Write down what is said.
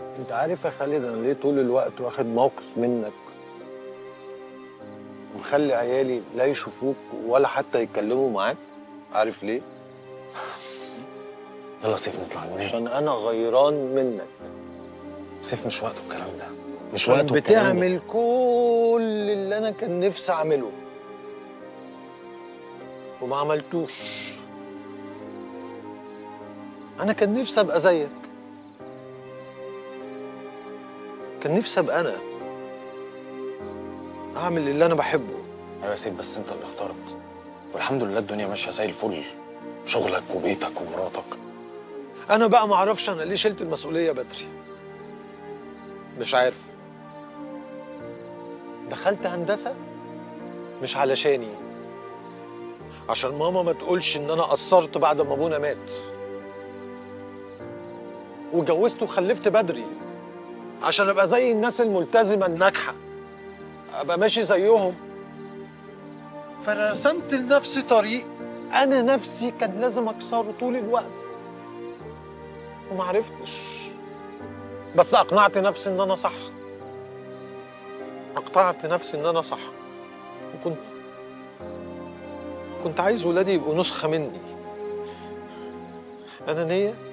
انت عارف يا خالد انا ليه طول الوقت واخد موقف منك ومخلي عيالي لا يشوفوك ولا حتى يتكلموا معاك عارف ليه يلا سيف نطلع ننام عشان انا غيران منك سيف مش وقته الكلام ده مش عشان وقته الكلام ده. بتعمل كل اللي انا كان نفسي اعمله وما عملتوش انا كان نفسي ابقى زيك كان نفسي ابقى انا اعمل اللي انا بحبه ايوه يا سيف بس انت اللي اخترت والحمد لله الدنيا ماشيه زي الفل شغلك وبيتك ومراتك انا بقى ما اعرفش انا ليه شلت المسؤوليه بدري مش عارف دخلت هندسه مش علشاني عشان ماما ما تقولش ان انا قصرت بعد ما ابونا مات واتجوزت وخلفت بدري عشان ابقى زي الناس الملتزمه الناجحه ابقى ماشي زيهم فرسمت لنفسي طريق انا نفسي كان لازم اكسره طول الوقت وما عرفتش بس اقنعت نفسي ان انا صح اقنعت نفسي ان انا صح وكنت كنت عايز ولادي يبقوا نسخه مني انانيه